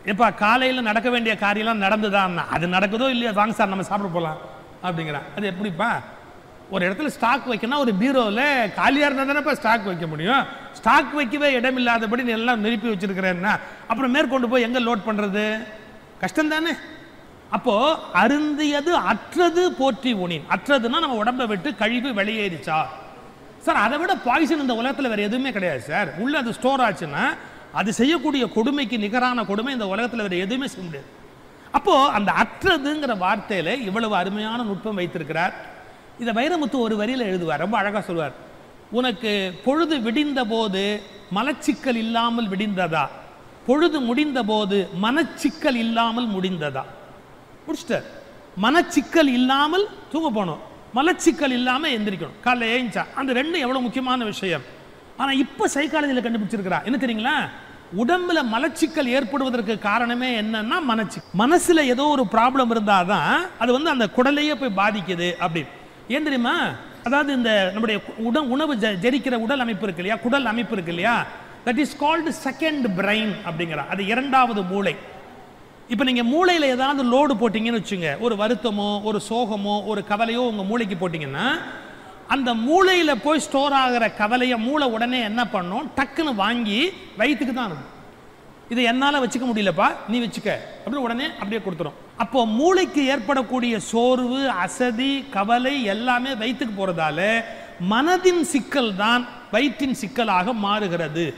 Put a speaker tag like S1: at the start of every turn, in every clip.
S1: எப்பா காலையில நடக்க வேண்டிய காரியம்லாம் நடந்துதான் அது நடக்குதோ இல்லையா வாங்க சார் நம்ம சாப்பிட போலாம் அப்படிங்கிறான் அது எப்படிப்பா ஒரு இடத்துல ஸ்டாக் வைக்கணும் ஒரு பீரோவில் காலியாக இருந்தால் தானேப்பா ஸ்டாக் வைக்க முடியும் ஸ்டாக் வைக்கவே இடம் இல்லாதபடி நீ எல்லாம் நிரப்பி வச்சிருக்கிறேன்னா அப்புறம் மேற்கொண்டு போய் எங்கே லோட் பண்ணுறது கஷ்டம் தானே அப்போ அருந்தியது அற்றது போற்றி உனின் அற்றதுன்னா நம்ம உடம்பை விட்டு கழிவு வெளியேறிச்சா சார் அதை விட பாய்சன் இந்த உலகத்தில் வேற எதுவுமே கிடையாது சார் உள்ள அது ஸ்டோர் ஆச்சுன்னா அது செய்யக்கூடிய கொடுமைக்கு நிகரான கொடுமை இந்த உலகத்தில் வேற எதுவுமே செய்ய முடியாது அப்போ அந்த அற்றதுங்கிற வார்த்தையில இவ்வளவு அருமையான நுட்பம் வைத்திருக்கிறார் இதை வைரமுத்து ஒரு வரியில எழுதுவார் ரொம்ப அழகா சொல்வார் உனக்கு பொழுது விடிந்த போது மலச்சிக்கல் இல்லாமல் விடிந்ததா பொழுது முடிந்த போது மனச்சிக்கல் இல்லாமல் முடிந்ததா முடிச்சிட்டார் மனச்சிக்கல் இல்லாமல் தூங்க போகணும் மலச்சிக்கல் இல்லாம எந்திரிக்கணும் காலைல ஏஞ்சா அந்த ரெண்டும் எவ்வளவு முக்கியமான விஷயம் ஆனா இப்ப சைக்காலஜில கண்டுபிடிச்சிருக்கிறா என்ன தெரியுங்களா உடம்புல மலச்சிக்கல் ஏற்படுவதற்கு காரணமே என்னன்னா மனச்சி மனசுல ஏதோ ஒரு ப்ராப்ளம் இருந்தாதான் அது வந்து அந்த குடலையே போய் பாதிக்குது அப்படின்னு ஏன் தெரியுமா அதாவது இந்த நம்முடைய உட உணவு ஜ- ஜெரிக்கிற உடல் அமைப்பு இருக்கு இல்லையா குடல் அமைப்பு இருக்கு இல்லையா that is called second brain அப்படிங்கிற அது இரண்டாவது மூளை இப்போ நீங்க மூளையில ஏதாவது லோடு போட்டீங்கன்னு வச்சுங்க ஒரு வருத்தமோ ஒரு சோகமோ ஒரு கவலையோ உங்க மூளைக்கு போட்டீங்கன்னா அந்த மூளையில போய் ஸ்டோர் ஆகிற கவலையை மூளை உடனே என்ன பண்ணும் டக்குன்னு வாங்கி வயிற்றுக்கு தான் அனுப்பும் இதை என்னால வச்சுக்க முடியலப்பா நீ வச்சுக்க அப்படின்னு உடனே அப்படியே கொடுத்துரும் அப்போ மூளைக்கு ஏற்படக்கூடிய சோர்வு அசதி கவலை எல்லாமே வயிற்றுக்கு போறதால மனதின் சிக்கல் தான் வயிற்றின் சிக்கலாக மாறுகிறது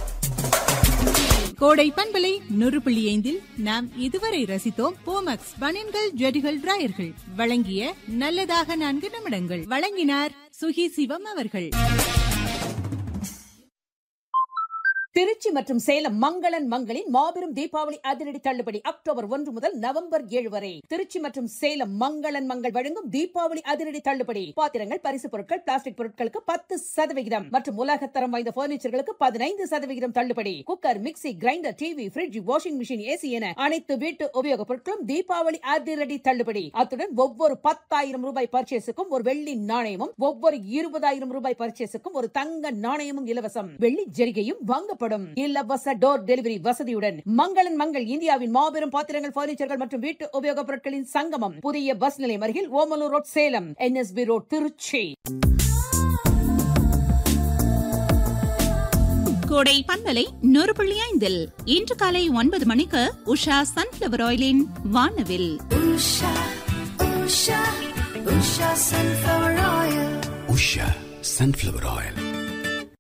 S2: கோடை பண்பலை நூறு புள்ளி ஐந்தில் நாம் இதுவரை ரசித்தோம் போமக்ஸ் பனியன்கள் ஜெடிகள் டிராயர்கள் வழங்கிய நல்லதாக நான்கு நிமிடங்கள் வழங்கினார் சுகி சிவம் அவர்கள்
S3: திருச்சி மற்றும் சேலம் மங்களன் மங்களின் மாபெரும் தீபாவளி அதிரடி தள்ளுபடி அக்டோபர் ஒன்று முதல் நவம்பர் ஏழு வரை திருச்சி மற்றும் சேலம் மங்களன் மங்கள் வழங்கும் தீபாவளி அதிரடி தள்ளுபடி பாத்திரங்கள் பரிசு பொருட்கள் பிளாஸ்டிக் பொருட்களுக்கு பத்து சதவிகிதம் மற்றும் உலகத்தரம் வாய்ந்த பர்னிச்சர்களுக்கு பதினைந்து சதவிகிதம் தள்ளுபடி cooker mixie grinder TV fridge washing machine AC என அனைத்து வீட்டு உபயோகப் பொருட்களும் தீபாவளி அதிரடி தள்ளுபடி அத்துடன் ஒவ்வொரு பத்தாயிரம் ரூபாய் பர்ச்சேஸுக்கும் ஒரு வெள்ளி நாணயமும் ஒவ்வொரு இருபதாயிரம் ரூபாய் பர்ச்சேஸுக்கும் ஒரு தங்க நாணயமும் இலவசம் வெள்ளி ஜெரிகையும் வாங்கப்படும் இலவச டோர் டெலிவரி வசதியுடன் மங்களன் மங்கள் இந்தியாவின் மாபெரும் பாத்திரங்கள் பர்னிச்சர்கள் மற்றும் வீட்டு உபயோகப் பொருட்களின் சங்கமம் புதிய பஸ் நிலையம் அருகில் Omalur road Salem NSB road Trichy
S4: Kodai பண்பலை நூறு புள்ளி ஐந்தில் இன்று காலை ஒன்பது மணிக்கு உஷா சன்ஃபிளவர் ஆயிலின் வானவில்
S5: Usha, Usha, Usha sunflower oil.
S6: Usha sunflower oil